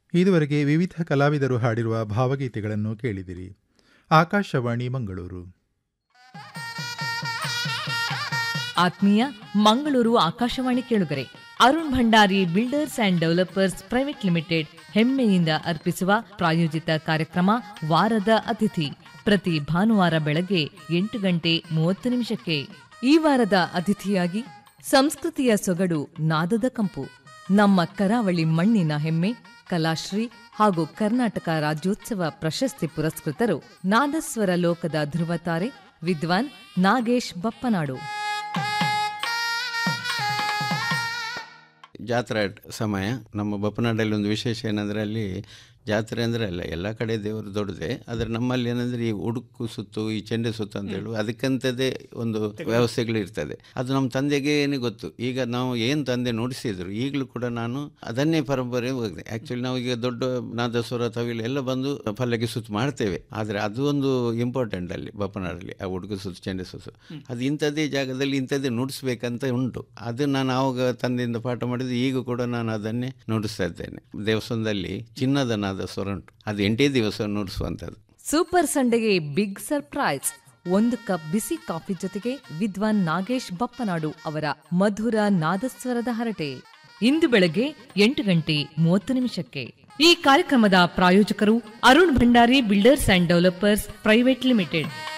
ಇದುವರೆಗೆ ವಿವಿಧ ಕಲಾವಿದರು ಹಾಡಿರುವ ಭಾವಗೀತೆಗಳನ್ನು ಕೇಳಿದಿರಿ ಆಕಾಶವಾಣಿ ಮಂಗಳೂರು ಆತ್ಮೀಯ ಮಂಗಳೂರು ಆಕಾಶವಾಣಿ ಕೇಳುಗರೆ Arun Bhandari builders and developers private limited ಹೆಮ್ಮೆಯಿಂದ ಅರ್ಪಿಸುವ ಪ್ರಾಯೋಜಿತ ಕಾರ್ಯಕ್ರಮ ವಾರದ ಅತಿಥಿ ಪ್ರತಿ ಭಾನುವಾರ ಬೆಳಗ್ಗೆ ಎಂಟು ಗಂಟೆ ಮೂವತ್ತು ನಿಮಿಷಕ್ಕೆ ಈ ವಾರದ ಅತಿಥಿಯಾಗಿ ಸಂಸ್ಕೃತಿಯ ಸೊಗಡು ನಾದದ ಕಂಪು ನಮ್ಮ ಕರಾವಳಿ ಮಣ್ಣಿನ ಹೆಮ್ಮೆ ಕಲಾಶ್ರೀ ಹಾಗೂ ಕರ್ನಾಟಕ ರಾಜ್ಯೋತ್ಸವ ಪ್ರಶಸ್ತಿ ಪುರಸ್ಕೃತರು ನಾದಸ್ವರ ಲೋಕದ ಧ್ರುವತಾರೆ ವಿದ್ವಾನ್ ನಾಗೇಶ್ ಬಪ್ಪನಾಡು ಜಾತ್ರಾ ಸಮಯ ನಮ್ಮ ಬಪ್ಪನಾಡಲ್ಲಿ ಒಂದು ವಿಶೇಷ ಏನಂದರೆ ಅಲ್ಲಿ ಜಾತ್ರೆ ಅಂದರೆ ಅಲ್ಲ ಎಲ್ಲ ಕಡೆ ದೇವರು ದೊಡ್ಡದೆ ಆದರೆ ನಮ್ಮಲ್ಲಿ ಏನಂದರೆ ಈ ಉಡುಕು ಸುತ್ತು ಈ ಚೆಂಡೆ ಸುತ್ತು ಅಂತ ಹೇಳು ಅದಕ್ಕಂಥದ್ದೇ ಒಂದು ವ್ಯವಸ್ಥೆಗಳು ಇರ್ತದೆ ಅದು ನಮ್ಮ ತಂದೆಗೆ ಏನೇ ಗೊತ್ತು ಈಗ ನಾವು ಏನು ತಂದೆ ನುಡಿಸಿದ್ರು ಈಗಲೂ ಕೂಡ ನಾನು ಅದನ್ನೇ ಪರಂಪರೆ ಹೋಗಿದೆ ಆ್ಯಕ್ಚುಲಿ ನಾವು ಈಗ ದೊಡ್ಡ ನಾದಸ್ವರ ತವಿಲು ಎಲ್ಲ ಬಂದು ಪಲ್ಲಕ್ಕಿ ಸುತ್ತು ಮಾಡ್ತೇವೆ ಆದರೆ ಅದು ಒಂದು ಇಂಪಾರ್ಟೆಂಟ್ ಅಲ್ಲಿ ಬಪ್ಪನಾಡಲ್ಲಿ ಆ ಉಡುಕು ಸುತ್ತು ಚೆಂಡೆ ಸುತ್ತು ಅದು ಇಂಥದ್ದೇ ಜಾಗದಲ್ಲಿ ಇಂಥದ್ದೇ ನುಡಿಸ್ಬೇಕಂತ ಉಂಟು ಅದು ನಾನು ಆವಾಗ ತಂದೆಯಿಂದ ಪಾಠ ಮಾಡಿದ್ದು ಈಗ ಕೂಡ ನಾನು ಅದನ್ನೇ ನುಡಿಸ್ತಾ ಇದ್ದೇನೆ ದೇವಸ್ಥಾನದಲ್ಲಿ ಚಿನ್ನದ ನಾದಸ್ವರ ಉಂಟು ಅದು ಎಂಟೇ ದಿವಸ ನುಡಿಸುವಂಥದ್ದು ಸೂಪರ್ ಸಂಡೆಗೆ ಬಿಗ್ ಸರ್ಪ್ರೈಸ್ ಒಂದು ಕಪ್ ಬಿಸಿ ಕಾಫಿ ಜೊತೆಗೆ ವಿದ್ವಾನ್ ನಾಗೇಶ್ ಬಪ್ಪನಾಡು ಅವರ ಮಧುರ ನಾದಸ್ವರದ ಹರಟೆ ಇಂದು ಬೆಳಗ್ಗೆ ಎಂಟು ಗಂಟೆ ಮೂವತ್ತು ನಿಮಿಷಕ್ಕೆ ಈ ಕಾರ್ಯಕ್ರಮದ ಪ್ರಾಯೋಜಕರು Arun Bhandari builders and developers private limited